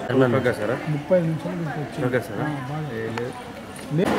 Okay sir ముప్పై నిమిషాలు మీకు వచ్చింది ఓకే సార్ ఆ, బాగా ఏ లేదు నే-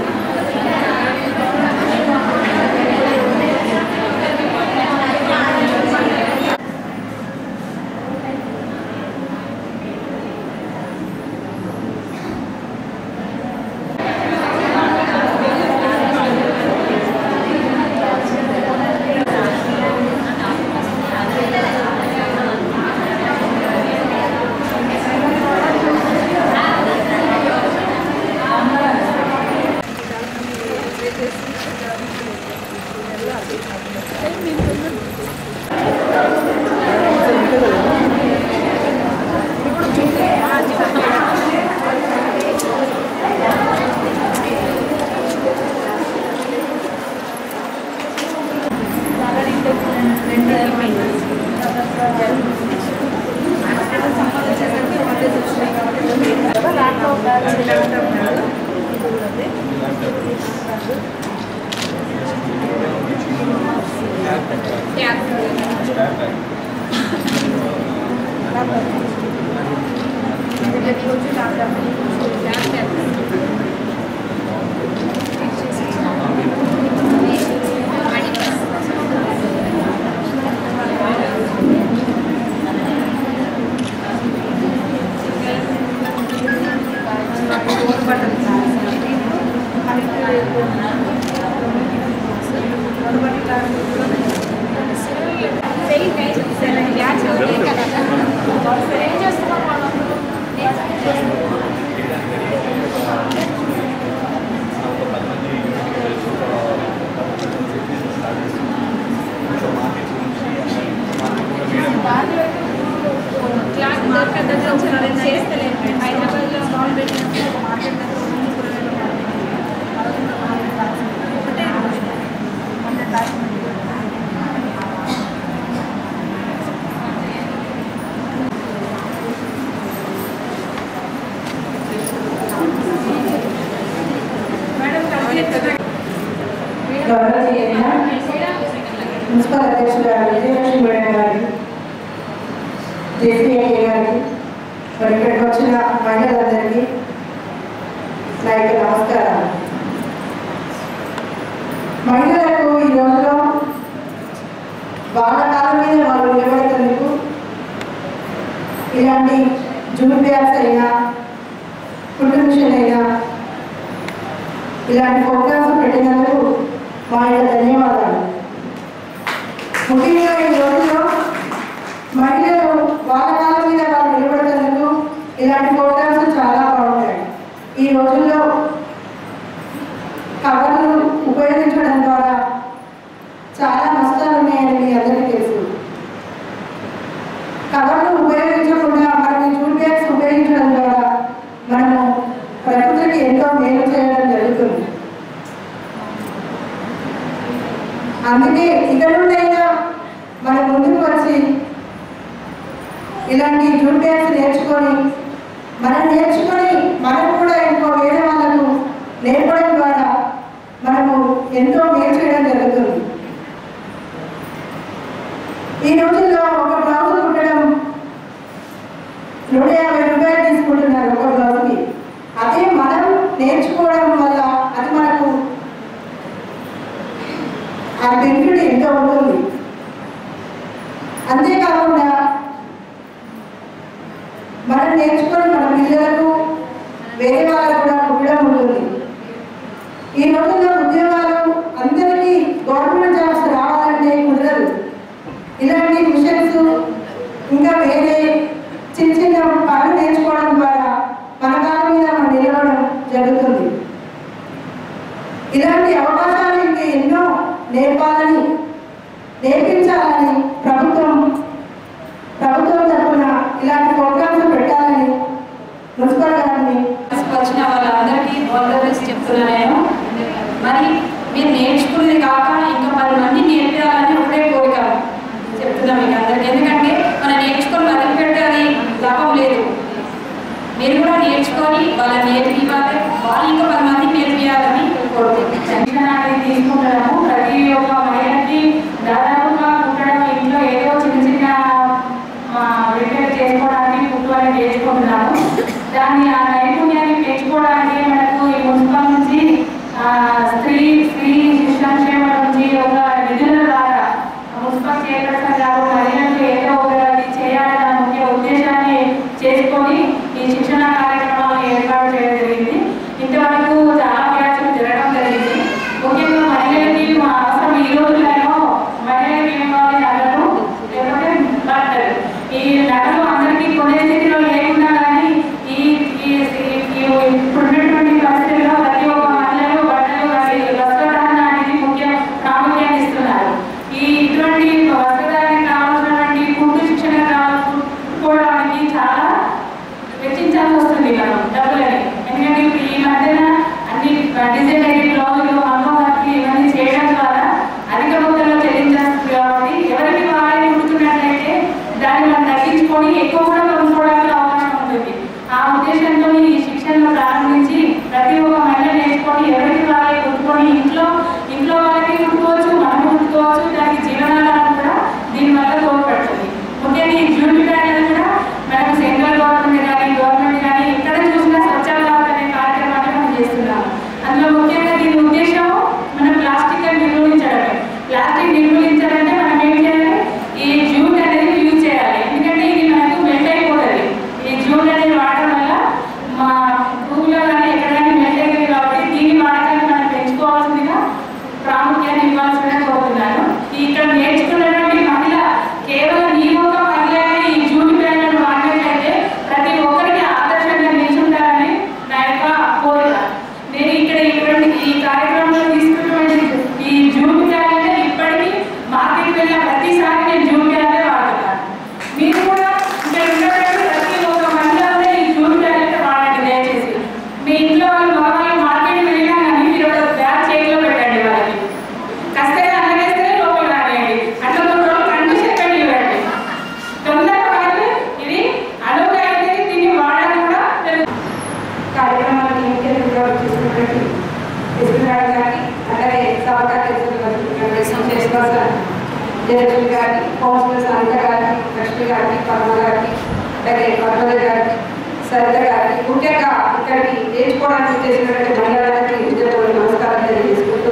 క్లాస్ దొరకదు చేస్తలేదు హైదరాబాద్లో స్టాల్ పెట్టినప్పుడు ఒక మార్కెట్ గౌరవనీయులైన మున్సిపల్ అధ్యక్షులు గారు విజయలక్ష్మి మేడం గారి జేసీఐ గారికి మరి ఇక్కడికి వచ్చిన మహిళలందరికీ నా యొక్క నమస్కారం మహిళలకు ఈ రోజులో వాళ్ళ కాలం మీద వాళ్ళు నిలబడేందుకు ఇలాంటి జూన్ బ్యాగ్స్ అయినా ఫుడ్ మిషన్ అయినా ఇలాంటి ప్రోగ్రామ్స్ పెట్టినందుకు మా యొక్క ధన్యవాదాలు ముఖ్యంగా ఈ రోజుల్లో మహిళలు వాళ్ళ కాలం మీద వాళ్ళు నిలబడేందుకు ఇలాంటి ప్రోగ్రామ్స్ చాలా బాగుంటాయి ఈ రోజుల్లో కవర్లు ఉపయోగించడం ద్వారా చాలా నష్టాలు ఉన్నాయని మీ అందరికీ తెలుసు కవర్లు ఉపయోగించకుండా మనకి జూట్ బ్యాగ్స్ ఉపయోగించడం ద్వారా మనము ప్రకృతికి ఎంతో మేలు చేయడం జరుగుతుంది అందుకే ఇక నుండైనా మనం ముందుకు వచ్చి ఇలాంటి జూట్ బ్యాగ్స్ నేర్చుకొని మనం నేర్చుకొని మనం కూడా ఇంకో వేరే వాళ్ళకు నేర్పడం ద్వారా మనము ఎంతో మేలు చేయడం జరుగుతుంది ఈ రోజుల్లో ఒక బ్లౌజ్ కుట్టడం నూట యాభై రూపాయలు తీసుకుంటున్నారు ఒక బ్లౌజ్కి అదే మనం నేర్చుకోవడం వల్ల అది మనకు ఆ బెనిఫిట్ ఎంతో ఉంటుంది అంతేకాకుండా మనం నేర్చుకొని మన పిల్లలకు వేరే వాళ్ళకు కూడా కుట్టడం ఉంటుంది ఈ రోజుల్లో ఉద్యోగాలు అందరికీ గవర్నమెంట్ జాబ్స్ రావాలంటే కుదరదు ఇలాంటి మిషన్స్ ఇంకా వేరే చిన్న చిన్న పనులు నేర్చుకోవడం ద్వారా మన కాళ్ళ మీద మనం నిలవడం జరుగుతుంది ఇలాంటి అవకాశాలు ఇంకా ఎన్నో నేర్పాలని నేర్పించాలని ప్రభుత్వం ప్రభుత్వం తరఫున ఇలాంటి ప్రోగ్రామ్స్ పెట్టాలని మున్సిపల్ గారిని వచ్చిన వాళ్ళందరికీ ఆల్ ద బెస్ట్ చెప్తున్నా నేను మరి మీరు నేర్చుకున్నది కాక ఇంకా పది మంది నేర్పించాలని ఒకటే కోరిక చెప్తున్నా మీకు అందరికి ఎందుకంటే మనం నేర్చుకొని వదిలిపెట్టే అది లాభం లేదు మీరు కూడా నేర్చుకొని వాళ్ళని నేర్పివ్వాలి వాళ్ళు ఇంకా పది మందికి నేర్పియాలని కోరుకుంటున్నాను తీసుకుంటున్నాము ప్రతి ఒక్క మహిళకి దాదాపుగా కుట్టడం ఇంట్లో ఏదో చిన్న చిన్న రిపేర్ చేసుకోవడానికి కుట్టు అనేది నేర్చుకుంటున్నాము చూసుకోవచ్చు దానికి జీవనాధారం కూడా దీనివల్ల తోడ్పడుతుంది ముఖ్యంగా ఈ జూన్ ప్యానల్ కూడా మనకు సెంట్రల్ గవర్నమెంట్ కానీ గవర్నమెంట్ కానీ ఎక్కడ చూసినా స్వచ్ఛ భారత్ అనే కార్యక్రమాన్ని మనం చేస్తున్నాం అందులో ముఖ్యంగా దీని ఉద్దేశం మనం ప్లాస్టిక్ నిర్మూలించడమే ప్లాస్టిక్ నిర్మూలించాలంటే మనం ఏం చేయాలి ఈ జూట్ అనేది యూజ్ చేయాలి ఎందుకంటే ఇది మనకు మెల్ట్ అయిపోతుంది ఈ జూట్ అనేది వాడడం వల్ల మా భూమిలో కానీ ఎక్కడైనా మెల్ట్ అయ్యింది కాబట్టి దీని వాడకాన్ని మనం పెంచుకోవాల్సిందిగా ప్రాముఖ్యాన్ని ఇవ్వాల్సిందిగా కోరుతున్నాను ఇక్కడ నేర్చుకున్నటువంటి మహిళ కేవలం ఈ ఒక్క మహిళనే ఈ జూట్ బ్యాగ్లను వాడినట్లయితే ప్రతి ఒక్కరికి ఆదర్శంగా నిల్చుంటారని నా యొక్క కోరిక నేను ఇక్కడ ఇటువంటి ఈ కార్యక్రమంలో తీసుకున్నటువంటి ఈ జూట్ బ్యాగ్లనే ఇప్పటికీ మార్కెట్కి వెళ్ళిన ప్రతిసారి నేను జూట్ బ్యాగ్లే వాడుతున్నాను మీరు కూడా ఇక్కడ ఉన్నటువంటి ప్రతి ఒక్క మహిళ కూడా ఈ జూట్ బ్యాగ్లే వాడండి దయచేసి మీ ఇంట్లో వాళ్ళు మగవాళ్ళు మార్కెట్కి వెళ్ళినా కానీ మీరు ఒక బ్యాగ్ చేతిలో పెట్టండి వాళ్ళకి కష్టంగా అనగేస్తే లోపల రానియండి అట్లా కొన్ని రోజులు కండిషన్ పెట్టి ఇవ్వండి తొందరగా వాళ్ళు ఇది అడుగు అయితే దీన్ని వాడడం కూడా తెలుసు కార్యక్రమానికి ముఖ్య అతిథిగా వచ్చేసినటువంటి కృష్ణరాజు గారికి అలాగే సభాధ్యక్షులు జయలక్ష్మి గారికి కౌన్సిలర్ అనిత గారికి లక్ష్మి గారికి పద్మ గారికి అలాగే పద్మజ గారికి సరిత గారికి ముఖ్యంగా ఇక్కడికి నేర్చుకోవడానికి వచ్చేసినటువంటి మహిళలందరికీ హృదయపూర్వక నమస్కారం తెలియజేసుకుంటూ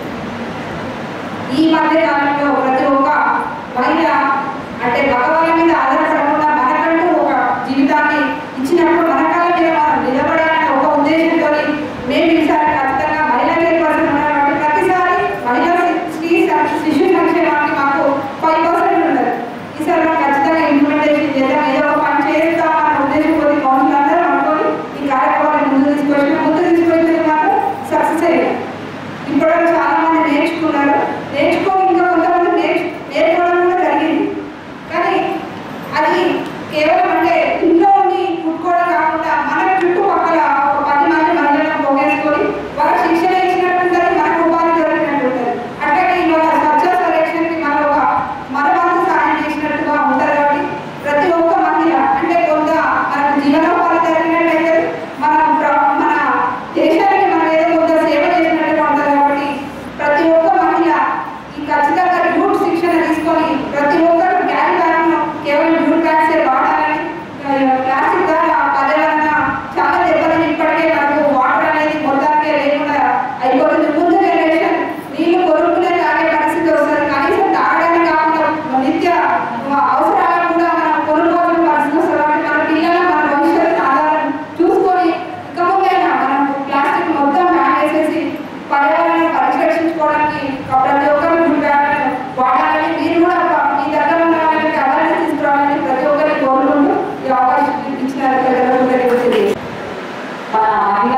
ఈ మధ్య కాలంలో ప్రతి ఒక్క మహిళ అంటే మగవాళ్ళ మీద ఆధారపడకుండా మనకంటూ ఒక జీవితాన్ని ఇచ్చినప్పుడు మన కాళ్ళ మీద మనం నిలబడాలనే ఒక ఉద్దేశంతో మేము ఈసారి ఖచ్చితంగా మహిళా కేర్ పర్సన్ ఉన్నటువంటి ప్రతిసారి మహిళా శ్రీ శిశు సంక్షేమానికి మాకు ఫైవ్ పర్సెంట్ ఉండదు ఈసారి మనం ఖచ్చితంగా ఇంప్లిమెంటేషన్ చేద్దాం ఏదో ఒక పని చేస్తాం అన్న ఉద్దేశం కొద్ది కౌన్సిల్ అందరూ అనుకొని ఈ కార్యక్రమాన్ని ముందు తీసుకొచ్చిన ముందు తీసుకొచ్చేది మాత్రం సక్సెస్ అయ్యాం ఇప్పుడు చాలా మంది నేర్చుకున్నారు నేర్చుకొని ఇంకా కొంతమంది నేర్చు నేర్చుకోవడం కూడా జరిగింది కానీ అది కేవలం అంటే ఇంట్లో ఉండి కుట్టుకోవడం కాకుండా మన చుట్టుపక్కల ఒక పది మంది మహిళలను పోగేసుకొని వాళ్ళ శిక్షణ ఇచ్చినట్టు ఉంటుంది మనకు ఉపాధి దొరికినట్టు ఉంటుంది అట్లాగే ఇవాళ స్వచ్ఛ సర్వేక్షణకి మన ఒక మన వంతు సాయం చేసినట్టుగా ఉంటుంది కాబట్టి ప్రతి ఒక్క మహిళ అంటే కొంత మనకు జీవనోపాధి జరిగినట్టయితే మన ప్ర- మన దేశానికి మనం ఏదో కొంత సేవ చేసినట్టుగా ఉంటుంది కాబట్టి ప్రతి ఒక్క మహిళ ఈ ఖచ్చితంగా జూట్ శిక్షణ తీసుకొని ప్రతి ఒక్కరు క్యారీ బ్యాగ్ను కేవలం జూట్ బ్యాగ్సే వాడాలని ఆ, ప్లాస్టిక్ ద్వారా పర్యావరణ చాలా దెబ్బతిని ఇప్పటికే మనకు వాటర్ అనేది మొత్తానికే లేకుండా అయిపోతుంది ముందు జనరేషన్ నీళ్లు కొనుక్కునే తాగే పరిస్థితి వస్తుంది కనీసం తాగడానికి కాకుండా నిత్య అవసరాలకు కూడా మనం కొనుక్కోవాల్సిన పరిస్థితి వస్తుంది కాబట్టి మన పిల్లల మన భవిష్యత్తు ఆధారం చూసుకొని ఇక ముందైనా మనం ప్లాస్టిక్ మొత్తం బ్యాన్ చేసేసి పర్యావరణాన్ని పరిరక్షించుకోవడానికి ప్రతి ఒక్కరు జూట్ బ్యాగ్లను వాడాలని మీరు కూడా ఒక- మీ దగ్గర ఉన్న వాళ్ళకి అవేర్నెస్ తీసుకురావాలని ప్రతి ఒక్కరిని కోరుకుంటూ ఈ అవకాశం ఇచ్చిన ప్రజలకు తెలియజేస్తాను మన మహిళ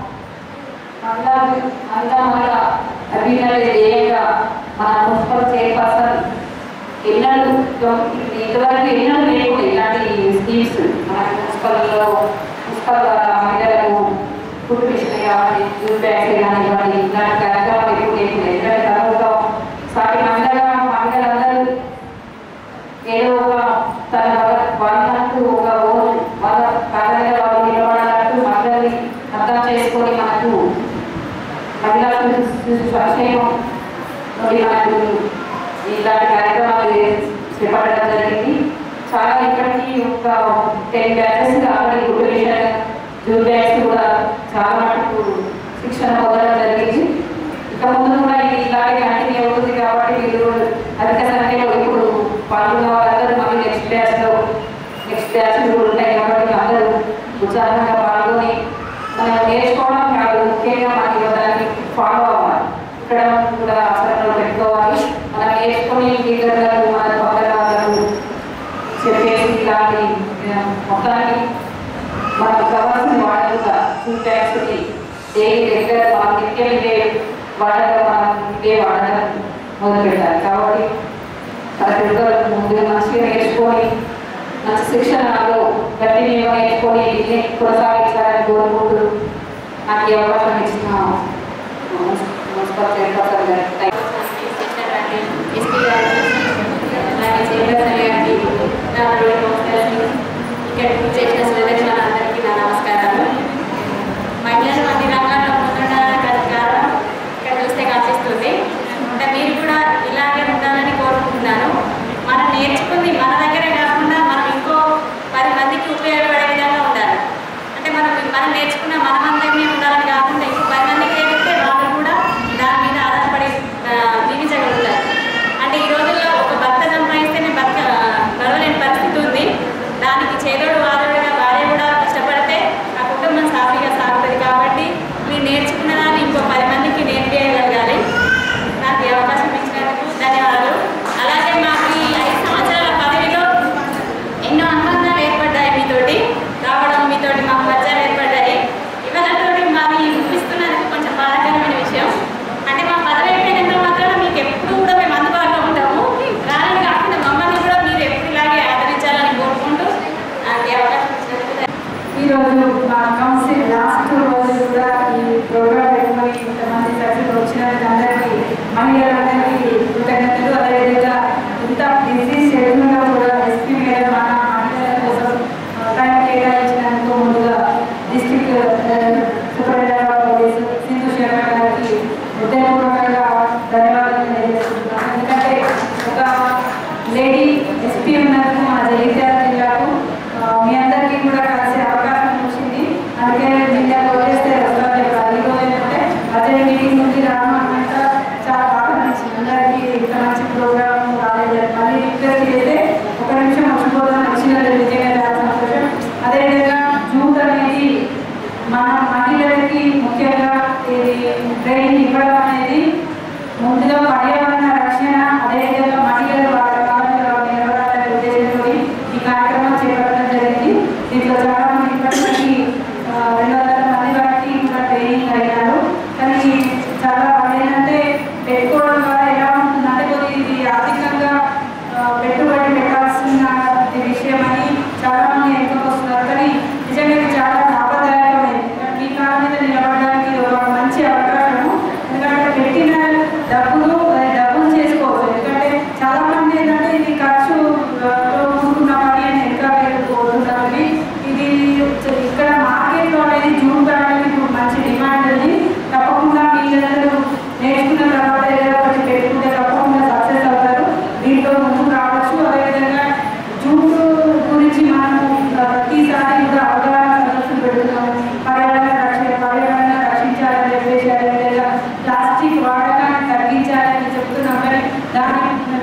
మహిళా మహిళా మహిళ అభినయ ధ్యేయంగా మన మున్సిపల్ చైర్పర్సన్ ఎన్నడూ ఇంతవరకు ఎన్నడూ లేకుండా ఇలాంటి స్కీమ్స్ మన మున్సిపల్లో మున్సిపల్ ద్వారా మహిళలకు ఫుడ్ మిషన్ కావాలి యూత్ బ్యాగ్స్ కానివ్వండి ఇలాంటి కార్యక్రమాలు ఎక్కువ లేకుండా ఎందుకంటే కరోనాలో సాటి మహిళగా మహిళలందరూ ఏదో ఒక తన వాళ్ళ వాళ్ళంటూ ఒక ఓన్ వాళ్ళ కాలంలో వాళ్ళు నిలబడాలంటూ మహిళల్ని అర్థం చేసుకొని మనకు మహిళా శిశు- శిశు సంక్షేమం నుండి మనకు ఇలాంటి కార్యక్రమాలు చేపట్టడం జరిగింది చాలా ఇప్పటికీ ఒక ten batches already good jute batch కూడా చాలా మటుకు శిక్షణ పొందడం జరిగింది ఇక ముందు కూడా ఇది ఇలాగే కంటిన్యూ అవుతుంది కాబట్టి మీరు అధిక సంఖ్యలో ఇప్పుడు పాల్గొన్న వాళ్ళందరూ మళ్ళీ నెక్స్ట్ బ్యాచ్లో నెక్స్ట్ బ్యాచ్ కూడా ఉంటాయి కాబట్టి అందరూ ఉత్సాహంగా పాల్గొని మనం నేర్చుకోవడం కాదు ముఖ్యంగా మనకి దాన్ని ఫాలో అవ్వాలి ఇక్కడ కూడా ఆచరణలో పెట్టుకోవాలి మనం నేర్చుకొని టీచర్లకు మన పక్కన వాళ్ళకు చెప్పేసి ఇలాంటి ఆ, మొత్తానికి మనకు కావాల్సిన వాడకుండా టూ ట్యాక్స్ని డైలీ రెగ్యులర్ మనం నిత్యం ఇదే వాడడం మనం ఇదే వాడడం మొదలు పెట్టాలి కాబట్టి ప్రతి ఒక్కరు ముందు మంచిగా నేర్చుకొని మంచి శిక్షణలో కంటిన్యూగా నేర్చుకొని దీన్ని కొనసాగించాలని కోరుకుంటూ నాకు ఈ అవకాశం ఇచ్చిన మున్సిపల్ చైర్పర్సన్ గారికి థ్యాంక్ యూ. ఎస్పీ గారు అలాగే చైర్పర్సన్ గారికి నా రోల్ మోస్టర్స్ని ఇక్కడికి చేసిన సుదర్శన అందరికీ నా నమస్కారాలు మహిళలు అన్ని రంగాల్లో ముందుండాలని కారణం ఇక్కడ చూస్తే కనిపిస్తుంది అంటే మీరు కూడా ఇలాగే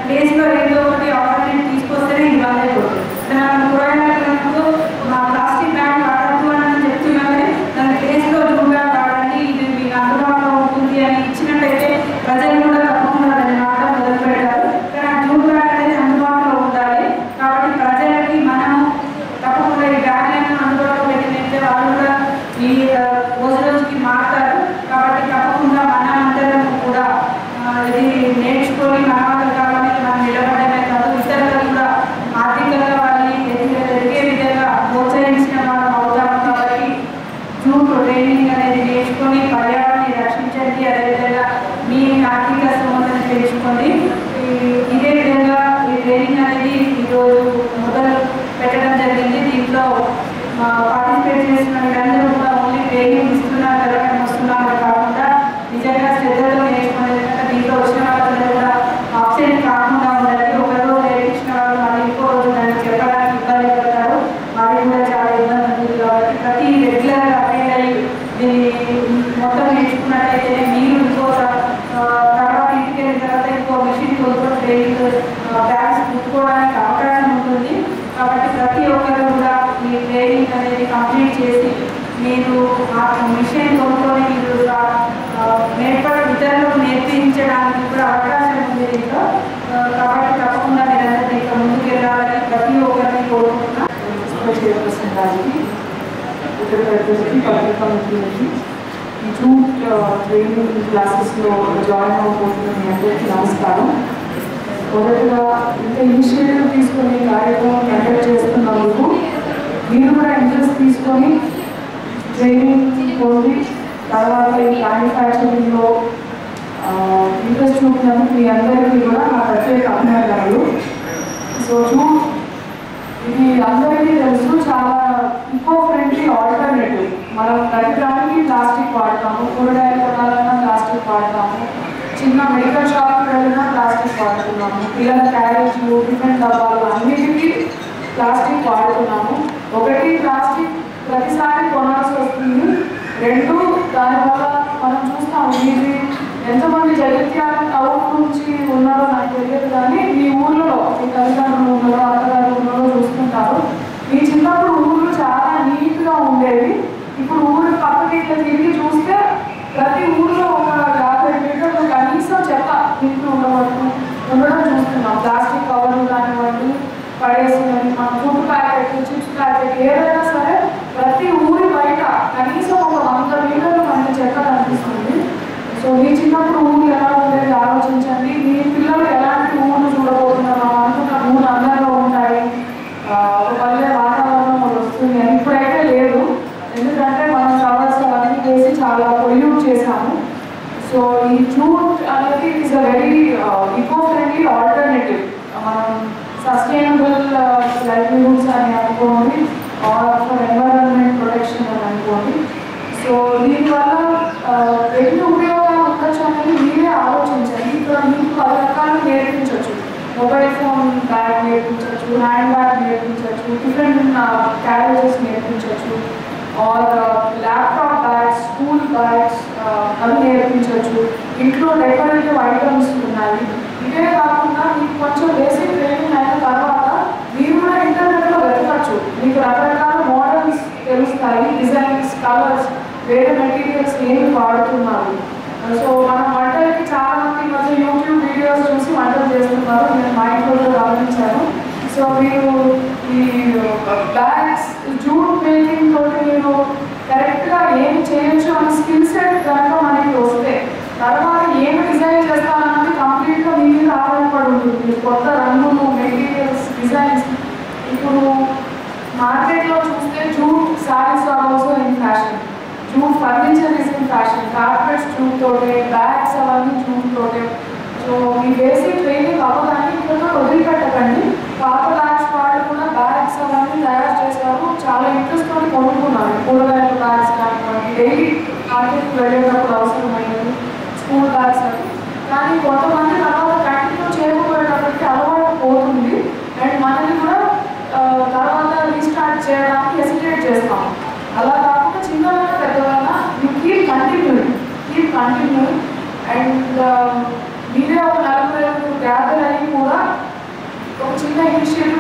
ప్లేస్లో ఏదో ఒకటి ఆల్టర్నేట్ తీసుకొస్తేనే ఇది బాగా అయిపోతుంది అంటే మనం కూరగాయలకు మా ప్లాస్టిక్ బ్యాగ్ వాడద్దు అని చెప్తున్నా కానీ దాని ప్లేస్లో జూమ్ బ్యాగ్ వాడండి ఇది మీకు అందుబాటులో ఉంటుంది అని ఇచ్చినట్టయితే ప్రజలు కూడా తప్పకుండా దాన్ని వాడడం మొదలు పెడతారు కానీ ఆ జూమ్ బ్యాగ్ అనేది అందుబాటులో ఉండాలి కాబట్టి ప్రజలకి మనం తప్పకుండా ఈ బ్యాగ్లను అందుబాటులో పెట్టినట్టే వాళ్ళు కూడా ఈ ఆ, రోజు రోజుకి మారుతారు కాబట్టి తప్పకుండా మనం అందరం కూడా ఆ, ఇది నేర్చుకొని మన కావాలని మనం నిలబడమే కాదు ఇతరులకు కూడా ఆర్థికంగా వాళ్ళని ఎదిగే ఎదిగే విధంగా ప్రోత్సహించిన మనం అవుతాం కాబట్టి జూట్ ట్రైనింగ్ అనేది నేర్చుకొని పర్యావరణాన్ని రక్షించండి అదేవిధంగా మీ ఆర్థిక స్థోమతను పెంచుకోండి ఈ- ఇదే విధంగా ఈ ట్రైనింగ్ అనేది ఈరోజు మొదలు పెట్టడం జరిగింది దీంట్లో పార్టిసిపేట్ చేసిన వీళ్ళందరూ కూడా ఓన్లీ ట్రైనింగ్ ఇస్తున్నారు కదా మేము వస్తున్నాము కాకుండా నిజంగా శ్రద్ధతో నేర్చుకునే దీంట్లో వచ్చిన వాళ్ళందరూ కూడా ఆప్షన్ కాకుండా ఉండాలి ఒక రోజు నేర్పించిన వాళ్ళు మళ్ళీ ఇంకో రోజు దాన్ని చెప్పడానికి ఇబ్బంది పడతారు వారికి కూడా చాలా ఇబ్బంది ఉంది కాబట్టి ప్రతి రెగ్యులర్గా అటెండ్ అయ్యి దీన్ని మొత్తం నేర్చుకున్నట్టయితే మీరు ఇంకో ఆ, తర్వాత ఇంటికి వెళ్ళిన తర్వాత ఇంకో మిషన్ కొనుక్కొని ట్రైనింగ్ బ్యాగ్స్ కుట్టుకోవడానికి అవకాశం ఉంటుంది కాబట్టి ప్రతి ఒక్కరు కూడా ఈ ట్రైనింగ్ అనేది కంప్లీట్ చేసి మీరు ఆ మిషన్ కొనుక్కొని మీరు ఆ, నేర్పడ ఇతరులకు నేర్పించడానికి కూడా అవకాశం ఉంది దీంట్లో ఆ, కాబట్టి తప్పకుండా మీరందరూ ఇంకా ముందుకు వెళ్ళాలని ప్రతి ఒక్కరిని కోరుకుంటున్నాను చైర్పర్సన్ గారికి ఇతర పెద్దలకి పబ్లిక్ కమిటీలకి ఈ జూట్ ట్రైనింగ్ క్లాసెస్లో జాయిన్ అవ్వబోతున్న మీ అందరికీ నమస్కారం మొదటగా ఇంత ఇనిషియేటివ్ తీసుకొని కార్యక్రమం కండక్ట్ చేస్తున్నందుకు మీరు కూడా ఇంట్రెస్ట్ తీసుకొని ట్రైనింగ్ పొంది తర్వాత ఈ మ్యానుఫ్యాక్చరింగ్లో ఇంట్రెస్ట్ చూపినందుకు మీ అందరికీ కూడా నా ప్రత్యేక అభినందనలు సో జూట్ ఇది అందరికీ తెలుసు చాలా ఈకో ఫ్రెండ్లీ ఆల్టర్నేటివ్ మనం ప్రతిదానికి ప్లాస్టిక్ వాడతాము కూరగాయలు కొనాలన్నా ప్లాస్టిక్ వాడతాము చిన్న మెడికల్ షాప్కి వెళ్ళినా ప్లాస్టిక్ వాడుతున్నాము పిల్లల క్యారేజ్లు టిఫిన్ డబ్బాలు అన్నిటికీ ప్లాస్టిక్ వాడుతున్నాము ఒకటి ప్లాస్టిక్ ప్రతిసారి కొనాల్సి వస్తుంది రెండు దానివల్ల మనం చూస్తాము ఇది ఎంతమంది జగిత్యాల టౌన్ నుంచి ఉన్నారో నాకు తెలియదు కానీ మీ ఊర్లో మీ తల్లిదండ్రులు ఉన్నారో అత్తగారు ఉన్నారో చూస్తుంటారు మీ చిన్నప్పుడు ఊర్లు చాలా నీట్గా ఉండేవి ఇప్పుడు ఊరు పక్కకి ఇట్లా తిరిగి చూస్తే ప్రతి ఊర్లో ఒక యాభై మీటర్లు కనీసం చెత్త ఇంట్లో ఉండవచ్చు ఉండడం చూస్తున్నాం ప్లాస్టిక్ కవర్లు కానివ్వండి పడేసినవి మన ఫుడ్ ప్యాకెట్ చిప్స్ ప్యాకెట్ ఏదైనా సరే ప్రతి ఊరి బయట కనీసం ఒక వంద మీటర్లు మనకి చెత్త కనిపిస్తుంది సో మీ చిన్నప్పుడు ఊరు ఎలా ఉండేది ఆలోచించండి మీ పిల్లలు ఎలాంటి ఊరు చూడబోతున్నారు మనం అనుకున్న ఊరు అందంగా ఉంటాయి ఆ, ఒక పల్లె వాతావరణం ఒకటి వస్తుంది అని ఇప్పుడైతే లేదు ఎందుకంటే మనం కవర్స్ అవన్నీ వేసి చాలా పొల్యూట్ చేశాము సో ఈ జూట్ అనేది is a very eco friendly alternative మనం సస్టైనబుల్ లైవ్లీహుడ్స్ అని అనుకోండి ఆర్ ఫర్ ఎన్వైరన్మెంట్ ప్రొటెక్షన్ అని అనుకోండి సో దీనివల్ల ఆ, ఎన్ని ఉపయోగాలు ఉండొచ్చు అనేది మీరే ఆలోచించండి ఇక్కడ మీకు పది రకాలు నేర్పించవచ్చు మొబైల్ ఫోన్ బ్యాగ్ నేర్పించవచ్చు హ్యాండ్ బ్యాగ్ నేర్పించవచ్చు డిఫరెంట్ క్యారేజెస్ నేర్పించవచ్చు or laptop bags school bags అవి నేర్పించవచ్చు ఇంట్లో డెకరేటివ్ ఐటమ్స్ ఉన్నాయి ఇదే కాకుండా మీకు కొంచెం బేసిక్ ట్రైనింగ్ అయిన తర్వాత మీరు కూడా ఇంటర్నెట్లో వెతకచ్చు మీకు రకరకాల మోడల్స్ తెలుస్తాయి డిజైన్స్ కలర్స్ వేరే మెటీరియల్స్ ఏమి వాడుతున్నారు సో మనం వంటలకి చాలా మంది ఈ మధ్య యూట్యూబ్ వీడియోస్ చూసి వంటలు చేస్తున్నారు నేను మా ఇంట్లో కూడా గమనించాను సో మీరు ఈ బ్యాగ్స్ జూట్ మేకింగ్ తోటి మీరు కరెక్ట్గా ఏం చేయొచ్చు అనే స్కిల్ సెట్ కనుక మనకి వస్తే తర్వాత ఏమి డిజైన్ చేస్తారన్నది కంప్లీట్గా మీ మీద ఆధారపడి ఉంటుంది మీరు కొత్త రంగులు మెటీరియల్స్ డిజైన్స్ ఇప్పుడు మార్కెట్లో చూస్తే jute saris are also in fashion jute furniture is in fashion carpets jute తోటే బ్యాగ్స్ అవన్నీ జూట్ తోటే సో మీ బేసిక్ ట్రైనింగ్ అవ్వగానే ఇక్కడ వదిలిపెట్టకండి పాత బ్యాగ్స్ వాళ్ళు కూడా బ్యాగ్స్ అవన్నీ తయారు చేశారు చాలా ఇంట్రెస్ట్ తోటి కొనుక్కున్నారు కూరగాయల బ్యాగ్స్ కానివ్వండి డైలీ మార్కెట్కి వెళ్ళేటప్పుడు అవసరమైనవి స్కూల్ బ్యాగ్స్ అవి కానీ కొంతమంది తర్వాత కంటిన్యూ చేయకపోయేటప్పటికి అలవాటు పోతుంది అండ్ మనల్ని కూడా ఆ, తర్వాత రీస్టార్ట్ చేయడానికి హెసిటేట్ చేస్తాం అలా కాకుండా చిన్నవాళ్ళ పెద్దవాళ్ళ you keep continuing keep continuing and మీరే ఒక నలుగురు గ్యాదర్ అయ్యి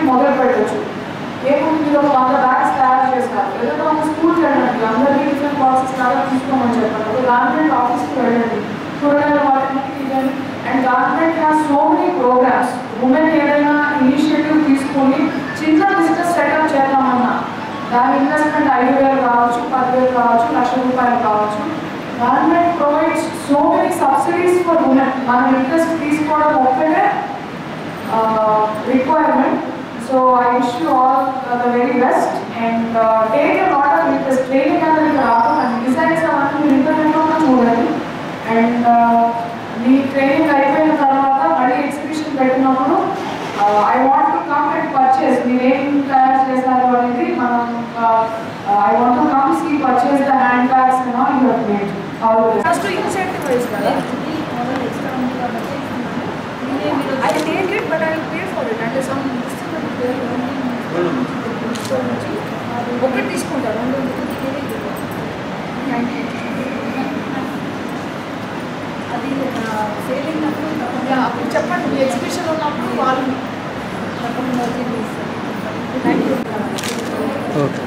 మొదలు పెట్టచ్చు ఏముంది మీరు ఒక వంద బ్యాగ్స్ తయారు చేస్తారు ఏదైనా ఒక స్కూల్కి వెళ్ళండి అందరికీ డిఫరెంట్ బాక్సెస్ లాగా తీసుకోమని చెప్పండి ఒక గవర్నమెంట్ ఆఫీస్కి వెళ్ళండి కూరగాయల వాటికి ఇదని and government has so many programmes women ఏదైనా ఇనిషియేటివ్ తీసుకొని చిన్న బిజినెస్ సెటప్ చేద్దామన్నా దాని ఇన్వెస్ట్మెంట్ ఐదు వేలు కావచ్చు పదివేలు కావచ్చు లక్ష రూపాయలు కావచ్చు government provides so many subsidies for women మనం ఇంట్రెస్ట్ తీసుకోవడం ఒక్కటే requirement so I wish you all the very best and take a lot of interest training అనేది రాకుండా డిజైన్స్ అవన్నీ మీరు ఇంటర్నెట్లో కూడా చూడండి అండ్ మీ ట్రైనింగ్ అయిపోయిన తర్వాత మళ్ళీ ఎగ్జిబిషన్ పెట్టినప్పుడు I want to come and purchase మీరు ఏం తయారు చేశారు అనేది మనం I want to come see purchase the hand bags you have made all first incentive wise కదా I take it, but I will pay for it. అంటే some ఒకటి తీసుకుంటారు రెండు అది సేలింగ్ అప్పుడు అప్పుడు చెప్పండి మీ ఎగ్జిబిషన్ ఉన్నప్పుడు వాళ్ళు థ్యాంక్ యూ ఓకే